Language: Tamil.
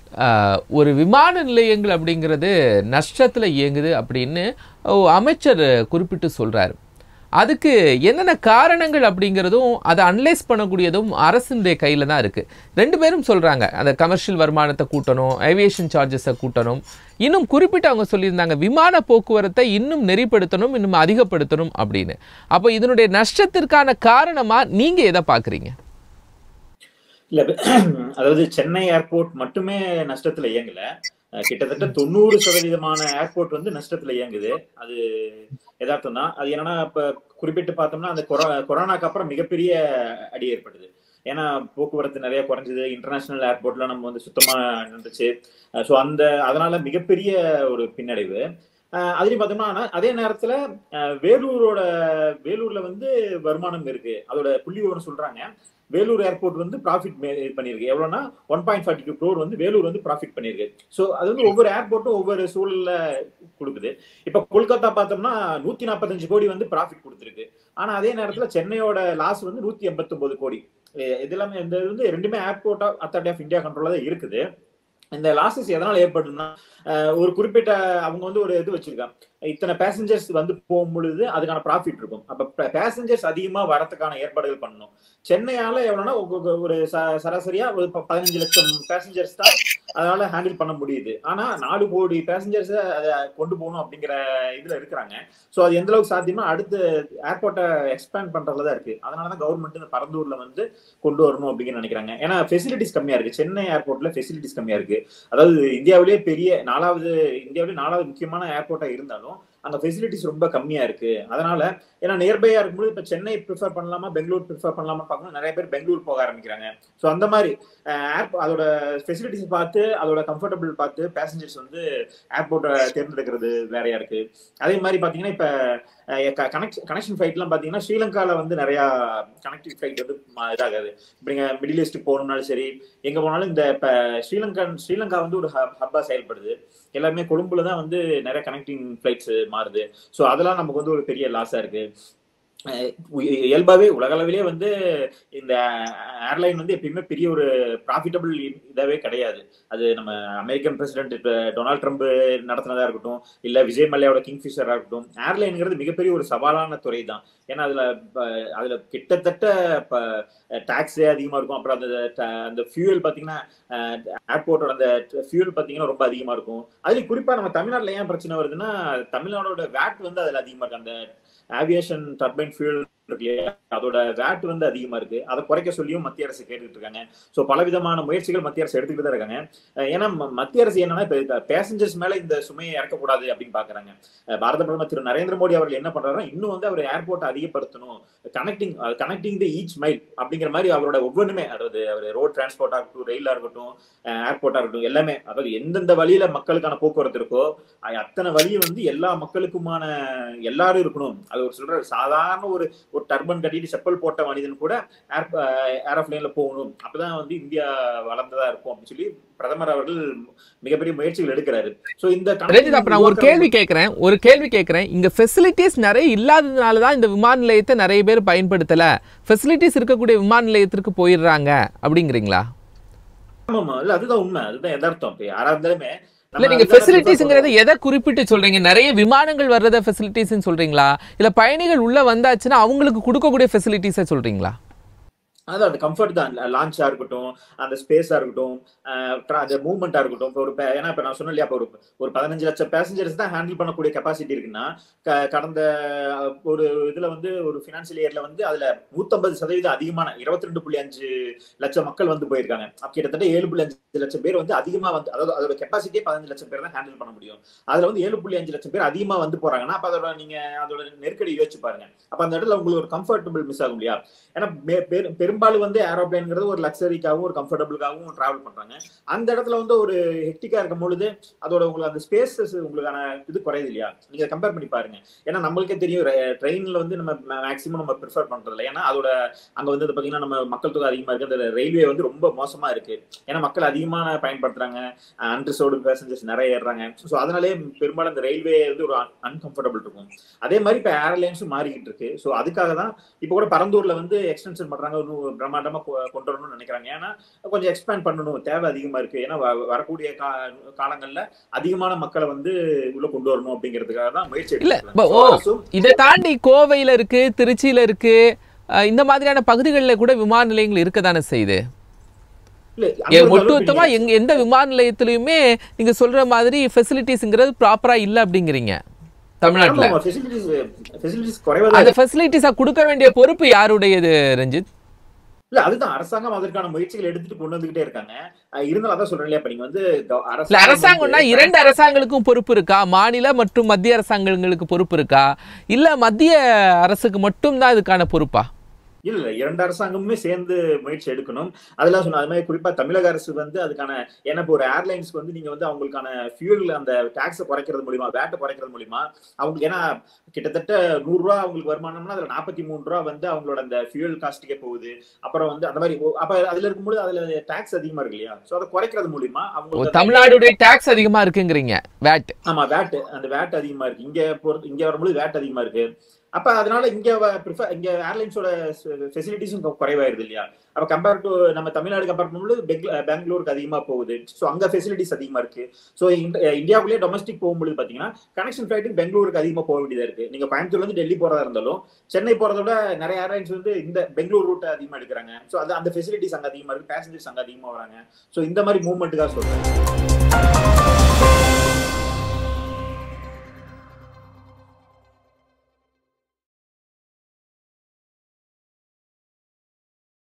ஆஹ், ஒரு விமான நிலையங்கள் அப்படிங்கிறது நஷ்டத்தில் இயங்குது அப்படின்னு ஓ, அமைச்சர் குறிப்பிட்டு சொல்றாரு அதுக்கு என்னென்ன காரணங்கள் அப்படிங்கிறதும் அதை அனலைஸ் பண்ணக்கூடியதும் அரசினுடைய கையில் தான் இருக்குது ரெண்டு பேரும் சொல்கிறாங்க அந்த கமர்ஷியல் வருமானத்தை கூட்டணும் ஏவியேஷன் சார்ஜஸை கூட்டணும் இன்னும் குறிப்பிட்டு அவங்க சொல்லியிருந்தாங்க விமான போக்குவரத்தை இன்னும் நெறிப்படுத்தணும் இன்னும் அதிகப்படுத்தணும் அப்படின்னு அப்போ இதனுடைய நஷ்டத்திற்கான காரணமாக நீங்கள் எதை பார்க்குறீங்க இல்ல அதாவது சென்னை ஏர்போர்ட் மட்டுமே நஷ்டத்துல இயங்கல அஹ் கிட்டத்தட்ட தொண்ணூறு சதவீதமான ஏர்போர்ட் வந்து நஷ்டத்துல இயங்குது அது யதார்த்தம் தான் அது என்னன்னா இப்ப குறிப்பிட்டு பார்த்தோம்னா அந்த கொரோ- கொரோனாக்கு அப்புறம் மிகப்பெரிய அடி ஏற்பட்டது ஏன்னா போக்குவரத்து நிறைய குறைஞ்சது இன்டர்நேஷனல் ஏர்போர்ட்ல நம்ம வந்து சுத்தமா நின்றுச்சு ஸோ அந்த அதனால மிகப்பெரிய ஒரு பின்னடைவு அஹ் அதுலயும் பார்த்தோம்னா ஆனா அதே நேரத்துல அஹ் வேலூரோட வேலூர்ல வந்து வருமானம் இருக்கு அதோட புள்ளி விவரம் சொல்றாங்க வேலூர் ஏர்போர்ட் வந்து ப்ராஃபிட் பண்ணியிருக்கு எவ்வளோனா one point forty two crore வந்து வேலூர் வந்து ப்ராஃபிட் பண்ணியிருக்கு ஸோ அது வந்து ஒவ்வொரு ஏர்போர்ட்டும் ஒவ்வொரு சூழல்ல கொடுக்குது இப்போ கொல்கத்தா பார்த்தோம்னா நூத்தி நாற்பத்தஞ்சு கோடி வந்து ப்ராஃபிட் கொடுத்துருக்கு ஆனா அதே நேரத்துல சென்னையோட லாஸ் வந்து நூத்தி எண்பத்தொன்பது கோடி எ- இது எல்லாமே இந்த இது வந்து ரெண்டுமே ஏர்போர்ட் அத்தாரிட்டி ஆஃப் இந்தியா கண்ட்ரோல தான் இருக்குது இந்த லாசஸ் எதனால ஏற்படுதுன்னா அஹ், ஒரு குறிப்பிட்ட அவங்க வந்து ஒரு இது வச்சிருக்காங்க இத்தனை பேசஞ்சர்ஸ் வந்து போகும் பொழுது அதுக்கான ப்ராஃபிட் இருக்கும் அப்ப பேசஞ்சர்ஸ் அதிகமா வரதுக்கான ஏற்பாடுகள் பண்ணணும் சென்னையால எவ்வளவுனா ஒவ்வொரு- ஒரு ச- சராசரியா ஒரு ப- பதினஞ்சு லட்சம் பேசஞ்சர்ஸ் தான் அதனால ஹேண்டில் பண்ண முடியுது ஆனா நாலு கோடி பேசஞ்சர்ஸ் அதை கொண்டு போகணும் அப்படிங்கிற இதுல இருக்கிறாங்க சோ அது எந்த அளவுக்கு சாத்தியமா அடுத்து ஏர்போர்ட்டை எக்ஸ்பேண்ட் பண்றதுல தான் இருக்கு அதனாலதான் கவர்மெண்ட் இந்த பரந்தூர்ல வந்து கொண்டு வரணும் அப்படின்னு நினைக்கிறாங்க ஏன்னா ஃபெசிலிட்டிஸ் கம்மியா இருக்கு சென்னை ஏர்போர்ட்ல ஃபெசிலிட்டிஸ் கம்மியா இருக்கு அதாவது இந்தியாவிலேயே பெரிய நாலாவது இந்தியாவிலேயே நாலாவது முக்கியமான ஏர்போர்ட்டா இருந்தாலும் அங்க ஃபெசிலிட்டிஸ் ரொம்ப கம்மியா இருக்கு அதனால ஏன்னா நியர்பையா இருக்கும்போது இப்ப சென்னை ப்ரிஃபர் பண்ணலாமா பெங்களூர் ப்ரிஃபர் பண்ணலாமா பார்க்கணும் நிறைய பேர் பெங்களூர் போக ஆரம்பிக்கிறாங்க ஸோ அந்த மாதிரி ஏர் அதோட ஃபெசிலிட்டிஸ் பார்த்து அதோட கம்ஃபர்டபுள் பார்த்து பேசஞ்சர்ஸ் வந்து ஏர்போர்ட்டை தேர்ந்தெடுக்கிறது வேறையா இருக்கு அதே மாதிரி பாத்தீங்கன்னா இப்ப கனெக்ட் கனெக்ஷன் ஃபிளைட்லாம் பாத்தீங்கன்னா ஸ்ரீலங்கால வந்து நிறைய கனெக்டிவ் ஃபிளைட் வந்து ம- இதாகாது இப்போ நீங்க மிடில் ஈஸ்ட் போகணும்னாலும் சரி எங்க போனாலும் இந்த இப்ப ஸ்ரீலங்கா ஸ்ரீலங்கா வந்து ஒரு ஹப்பா செயல்படுது எல்லாமே கொழும்புல தான் வந்து நிறைய கனெக்டிங் ஃபிளைட்ஸ் மாறுது ஸோ அதெல்லாம் நமக்கு வந்து ஒரு பெரிய லாஸா இருக்கு அஹ் உ- இயல்பாவே உலக அளவிலே வந்து இந்த ஏர்லைன் வந்து எப்பயுமே பெரிய ஒரு ப்ராஃபிட்டபிள் இதாவே கிடையாது அது நம்ம அமெரிக்கன் பிரசிடென்ட் இப்ப டொனால்ட் ட்ரம்ப் நடத்தினதா இருக்கட்டும் இல்ல விஜய் மல்லையோட கிங்ஃபிஷரா இருக்கட்டும் ஏர்லைனுங்கிறது மிகப்பெரிய ஒரு சவாலான துறை தான் ஏன்னா அதுல ப- அதுல கிட்டத்தட்ட டாக்ஸே அதிகமா இருக்கும் அப்புறம் அந்த ட- அந்த ஃபியூயல் பாத்தீங்கன்னா ஏர்போர்ட்டோட அந்த ஃபியூல் பாத்தீங்கன்னா ரொம்ப அதிகமா இருக்கும் அதுலயும் குறிப்பா நம்ம தமிழ்நாட்டுல ஏன் பிரச்சனை வருதுன்னா தமிழ்நாடோட வேட் வந்து அதுல அதிகமா இருக்கு அந்த ஆவியேஷன் டர்பைன் ஃபியூல் இருக்கு இல்லையா அதோட வேட் வந்து அதிகமா இருக்கு அதை குறைக்க சொல்லியும் மத்திய அரசு கேட்டுட்டு இருக்காங்க ஸோ பலவிதமான முயற்சிகள் மத்திய அரசு எடுத்துக்கிட்டு தான் இருக்காங்க அஹ் ஏன்னா ம- மத்திய அரசு என்னன்னா இப்ப பேசஞ்சர்ஸ் மேல இந்த சுமையை இறக்கக்கூடாது அப்படின்னு பாக்குறாங்க அஹ் பாரத பிரதமர் திரு நரேந்திர மோடி அவர்கள் என்ன பண்றாருன்னா இன்னும் வந்து அவர் ஏர்போர்ட் அதிகப்படுத்தணும் connecting connecting the each mile அப்படிங்கிற மாதிரி அவரோட ஒவ்வொன்றுமே அதாவது அவர் ரோட் டிரான்ஸ்போர்ட்டா இருக்கட்டும் ரயிலா இருக்கட்டும் ஏர்போர்ட்டா இருக்கட்டும் எல்லாமே அதாவது எந்தெந்த வழியில மக்களுக்கான போக்குவரத்து இருக்கோ அ- அத்தனை வழியும் வந்து எல்லா மக்களுக்குமான எல்லாரும் இருக்கணும் அது ஒரு சொல்ற சாதாரண ஒரு ஒரு டர்பன் கட்டிட்டு செப்பல் போட்ட மனிதன் கூட ஏர் ஏரோப்ளைன்ல போகணும் அப்பதான் வந்து இந்தியா வளர்ந்ததா இருக்கும் அப்படின்னு சொல்லி பிரதமர் அவர்கள் மிகப்பெரிய முயற்சிகள் எடுக்கிறாரு சோ இந்த ரஞ்சித் அப்ப நான் ஒரு கேள்வி கேட்கிறேன் ஒரு கேள்வி கேட்கிறேன் இங்க ஃபெசிலிட்டிஸ் நிறைய இல்லாததுனால தான் இந்த விமான நிலையத்தை நிறைய பேர் பயன்படுத்தல ஃபெசிலிட்டிஸ் இருக்கக்கூடிய விமான நிலையத்திற்கு போயிடுறாங்க அப்படிங்கிறீங்களா ஆமாமா இல்ல அதுதான் உண்மை அதுதான் யதார்த்தம் இப்ப யாரா இருந்தாலுமே நம்ம இல்ல நீங்க அதுதான் prefer ஃபெசிலிட்டிஸ்ங்கிறது எதை குறிப்பிட்டு சொல்றீங்க நிறைய விமானங்கள் வர்றத ஃபெசிலிட்டிஸ்னு சொல்றீங்களா இல்ல பயணிகள் உள்ள வந்தாச்சுன்னா அவங்களுக்கு கொடுக்கக்கூடிய ஃபெசிலிட்டிஸை சொல்றீங்களா அதான் அந்த கம்ஃபர்ட் தான் லான்ச்சா இருக்கட்டும் அந்த ஸ்பேஸா இருக்கட்டும் அஹ் tra- அந்த மூவ்மெண்டா இருக்கட்டும் இப்போ ஒரு பே- ஏன்னா இப்ப நான் சொன்னேன் இல்லையா இப்ப ஒரு ஒரு பதினஞ்சு லட்சம் பேசஞ்சர்ஸ் தான் ஹேண்டில் பண்ணக்கூடிய கெப்பாசிட்டி இருக்குன்னா க- கடந்த அஹ், ஒரு இதுல வந்து ஒரு பினான்சியல் இயர்ல வந்து அதுல நூத்தம்பது சதவீதம் அதிகமான இருபத்தி ரெண்டு புள்ளி அஞ்சு லட்சம் மக்கள் வந்து போயிருக்காங்க அப்ப கிட்டத்தட்ட ஏழு புள்ளி அஞ்சு லட்சம் பேர் வந்து அதிகமா வந்து அதாவது அதோட கெப்பாசிட்டியே பதினஞ்சு லட்சம் பேர் தான் ஹேண்டில் பண்ண முடியும் அதுல வந்து ஏழு புள்ளி அஞ்சு லட்சம் பேர் அதிகமா வந்து போறாங்கன்னா அப்ப அதோட நீங்க அதோட நெருக்கடி யோசிச்சு பாருங்க அப்ப அந்த இடத்துல உங்களுக்கு ஒரு கம்ஃபர்டபுள் மிஸ் ஆகும் இல்லையா ஏன்னா பெ- பெரு- பெரும்பாலும் வந்து ஏரோப்ளைன்ங்கிறது ஒரு லக்ஸரிக்காகவும் ஒரு கம்ஃபர்டபுளுக்காகவும் டிராவல் பண்றாங்க அந்த இடத்துல வந்து ஒரு ஹெக்டிக்கா இருக்கும் பொழுது அதோட உங்களுக்கு அந்த ஸ்பேசஸ் உங்களுக்கான இது குறையுது இல்லையா நீங்க கம்பேர் பண்ணி பாருங்க ஏன்னா நம்மளுக்கே தெரியும் ட்ரெயின்ல வந்து நம்ம மேக்ஸிமம் நம்ம ப்ரிஃபர் பண்றது இல்லை ஏன்னா அதோட அங்க வந்து பாத்தீங்கன்னா நம்ம மக்கள் தொகை அதிகமா இருக்கு அந்த ரயில்வே வந்து ரொம்ப மோசமா இருக்கு ஏன்னா மக்கள் அதிகமான பயன்படுத்துறாங்க அன்ரிசர்வ்டு பேசஞ்சர்ஸ் நிறைய ஏறுறாங்க ஸோ அதனாலே பெரும்பாலும் அந்த ரயில்வே வந்து ஒரு அன்கம்ஃபர்டபுள் இருக்கும் அதே மாதிரி இப்போ ஏர்லைன்ஸும் மாறிக்கிட்டு இருக்கு ஸோ அதுக்காக தான் இப்போ கூட பரந்தூர்ல வந்து எக்ஸ்டென்ஷன் பண்றாங்க இன்னும் பிரம்மாண்டமா கொ- கொண்டு வரணும்னு நினைக்கிறாங்க ஏன்னா கொஞ்சம் எக்ஸ்பேண்ட் பண்ணணும் தேவை அதிகமா இருக்கு ஏன்னா வ- வரக்கூடிய கா காலங்கள்ல அதிகமான மக்களை வந்து உள்ள கொண்டு வரணும் அப்படிங்கிறதுக்காக தான் முயற்சி இல்ல, எடுத்திருக்காங்க. ப- So, ஓ. அரசும் இதை தாண்டி கோவையில இருக்கு திருச்சியில இருக்கு அஹ், இந்த மாதிரியான பகுதிகளில் கூட விமான நிலையங்கள் இருக்க தானே செய்யுது இல்ல, ஏ, அங்க ஒரு ஒட்டுமொத்தமா அளவுக்கு எங்க எந்த விமான நிலையத்திலயுமே நீங்க சொல்ற மாதிரி ஃபெசிலிட்டிஸ்ங்கிறது ப்ராப்பரா இல்ல அப்படிங்கிறீங்க தமிழ்நாட்டுல ஆமா, facilities facilities குறைவா தான் அந்த ஃபெசிலிட்டிஸா கொடுக்க வேண்டிய பொறுப்பு யாருடையது ரஞ்சித் இல்ல அதுதான் அரசாங்கம் அதற்கான முயற்சிகள் எடுத்துட்டு கொண்டு வந்துகிட்டே இருக்காங்க அஹ் இருந்தாலும் அதான் சொல்றேன் இல்லையா இப்ப நீங்க வந்து க- இல்ல அரசாங்கம் அரசாங்கம்னா வந்து- இரண்டு அரசாங்கங்களுக்கும் பொறுப்பு இருக்கா மாநில மற்றும் மத்திய அரசாங்கங்களுக்கு பொறுப்பு இருக்கா இல்ல மத்திய அரசுக்கு மட்டும் தான் இதுக்கான பொறுப்பா இல்ல இல்ல இரண்டு அரசாங்கமுமே சேர்ந்து முயற்சி எடுக்கணும் அதெல்லாம் சொன்ன அது மாதிரி குறிப்பா தமிழக அரசு வந்து அதுக்கான ஏன்னா இப்போ ஒரு ஏர்லைன்ஸ்க்கு வந்து நீங்க வந்து அவங்களுக்கான ஃபியூல் அந்த டாக்ஸை குறைக்கிறது மூலியமா வேட்டை குறைக்கிறது மூலியமா அவங்க ஏன்னா கிட்டத்தட்ட நூறு ரூபா அவங்களுக்கு வருமானம்னா அதுல நாற்பத்தி மூணு ரூபா வந்து அவங்களோட அந்த ஃபியூல் காஸ்ட்டுக்கே போகுது அப்புறம் வந்து அந்த மாதிரி ஓ- அப்ப அதுல இருக்கும்போது அதுல டாக்ஸ் அதிகமா இருக்கு இல்லையா சோ அதை குறைக்கிறது மூலியமா ஓ, அவங்களுக்கு தமிழ்நாடுடைய டாக்ஸ் அதிகமா இருக்குங்கிறீங்க வேட் ஆமா வேட் அந்த வேட் அதிகமா இருக்கு இங்க பொறுத்து இங்க வரும்போது வேட் அதிகமா இருக்கு அப்ப அதனால இங்க ப்ரிஃபர் இங்க ஏர்லைன்ஸோட ஃபெசிலிட்டிஸும் குறைவாயிருது இல்லையா அப்ப கம்பேர் டு நம்ம தமிழ்நாடு கம்பேர் பண்ணும்போது பெங்- பெங்களூருக்கு அதிகமா போகுது ஸோ அங்க ஃபெசிலிட்டிஸ் அதிகமா இருக்கு ஸோ இந்தியாவுக்குள்ளேயே டொமஸ்டிக் போகும்போது பாத்தீங்கன்னா கனெக்ஷன் ஃபிளைட்டுக்கு பெங்களூருக்கு அதிகமா போக வேண்டியதா இருக்கு நீங்க கோயம்புத்தூர்ல இருந்து டெல்லி போறதா இருந்தாலும் சென்னை போறத விட நிறைய ஏர்லைன்ஸ் வந்து இந்த பெங்களூர் ரூட் அதிகமா எடுக்கிறாங்க ஸோ அது அந்த ஃபெசிலிட்டிஸ் அங்க அதிகமா இருக்கு பேசஞ்சர்ஸ் அங்க அதிகமா வராங்க ஸோ இந்த மாதிரி மூவ்மெண்ட்டுக்காக சொல்றேன்